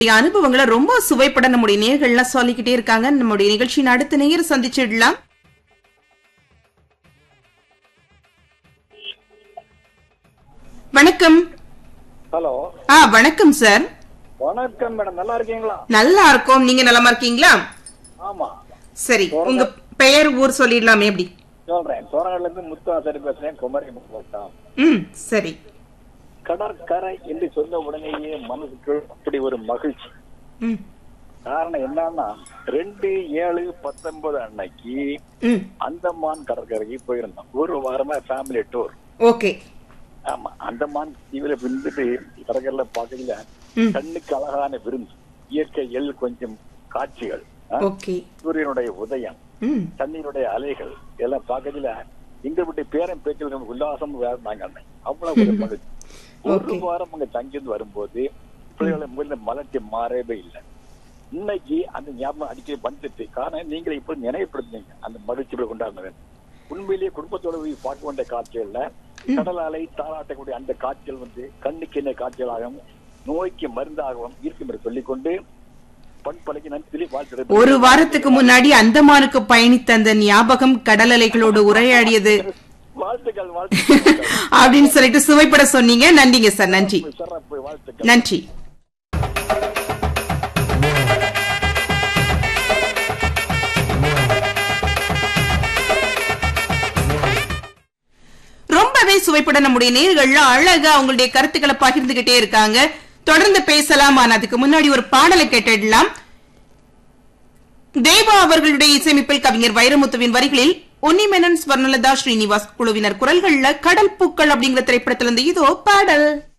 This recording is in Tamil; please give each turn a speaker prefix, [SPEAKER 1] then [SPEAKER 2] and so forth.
[SPEAKER 1] உங்களுடைய அனுபவங்களை ரொம்ப சுவைப்பட நம்முடைய நேர்கள்லாம் சொல்லிக்கிட்டே இருக்காங்க நம்முடைய நிகழ்ச்சியின் அடுத்த நேயர் சந்திச்சிடலாம் வணக்கம்
[SPEAKER 2] ஹலோ
[SPEAKER 1] ஆ வணக்கம் சார்
[SPEAKER 2] வணக்கம் மேடம் நல்லா இருக்கீங்களா
[SPEAKER 1] நல்லா இருக்கோம் நீங்க நலமா இருக்கீங்களா
[SPEAKER 2] ஆமா
[SPEAKER 1] சரி உங்க பெயர் ஊர் சொல்லிடலாமே எப்படி
[SPEAKER 2] சொல்றேன் சோரங்கல்ல இருந்து முத்தாசரி பேசுறேன் குமரி மாவட்டம்
[SPEAKER 1] ம் சரி
[SPEAKER 2] கடற்கரை என்று சொன்ன உடனேயே மனசுக்கு அப்படி ஒரு மகிழ்ச்சி
[SPEAKER 1] ம்
[SPEAKER 2] காரணம் என்னன்னா ரெண்டு ஏழு பத்தொன்பது அன்னைக்கு
[SPEAKER 1] ம்
[SPEAKER 2] அந்தமான் கடற்கரைக்கு போயிருந்தோம் ஒரு வாரமா ஃபேமிலி டூர்
[SPEAKER 1] ஓகே
[SPEAKER 2] ஆமா அந்தமான் தீவிர விழுந்துட்டு கடற்கரையில பாக்கல
[SPEAKER 1] ம்
[SPEAKER 2] கண்ணுக்கு அழகான விருந்து இயற்கை எல் கொஞ்சம் காட்சிகள் ஆ?
[SPEAKER 1] ஓகே
[SPEAKER 2] சூரியனுடைய உதயம்
[SPEAKER 1] ம்
[SPEAKER 2] தண்ணீருடைய அலைகள் எல்லாம் பார்க்கறதுல எங்க வீட்டு பேரன் பேச்சில் நமக்கு உல்லாசம் நாங்க அண்ணன் அவ்வளவு ஒரு மகிழ்ச்சி ஒரு
[SPEAKER 1] Okay.
[SPEAKER 2] வாரம் அங்க தங்கியிருந்து வரும்போது பிள்ளைகளை முதல்ல மலர்ச்சி மாறவே இல்லை இன்னைக்கு அந்த ஞாபகம் அடிக்கடி வந்துட்டு காரணம் நீங்களை இப்ப நினைவுபடுத்துனீங்க அந்த மகிழ்ச்சிகளை கொண்டாடுனது உண்மையிலேயே குடும்பத்தோட போய் பார்க்க வேண்டிய காட்சிகள்ல கடல் அலை தாளாட்டக்கூடிய அந்த காட்சிகள் வந்து கண்ணுக்கு என்ன காட்சிகளாகவும் நோய்க்கு மருந்தாகவும் இருக்கும் என்று சொல்லிக்கொண்டு பண்பலைக்கு நன்றி வாழ்த்து
[SPEAKER 1] ஒரு வாரத்துக்கு முன்னாடி அந்தமானுக்கு பயணித்த அந்த ஞாபகம் கடல் அலைகளோடு உரையாடியது
[SPEAKER 2] வாழ்த்துக்கள் வாழ்த்துக்கள்
[SPEAKER 1] அப்படின்னு சொல்லிட்டு சுவைப்பட சொன்னீங்க நன்றிங்க சார் நன்றி
[SPEAKER 2] சிறப்பு வாழ்த்துக்கள்
[SPEAKER 1] நன்றி ரொம்பவே சுவைப்பட நம்முடைய நேர்கள்ல அழகா அவங்களுடைய கருத்துக்களை பகிர்ந்துகிட்டே இருக்காங்க தொடர்ந்து பேசலாம் ஆனா அதுக்கு முன்னாடி ஒரு பாடலை கேட்டுடலாம் தேவா அவர்களுடைய இசையமைப்பில் கவிஞர் வைரமுத்துவின் வரிகளில் உன்னிமெனன் ஸ்வர்ணலதா ஸ்ரீனிவாஸ் குழுவினர் குரல்கள்ல கடல் பூக்கள் அப்படிங்கிற திரைப்படத்திலிருந்து இதோ பாடல்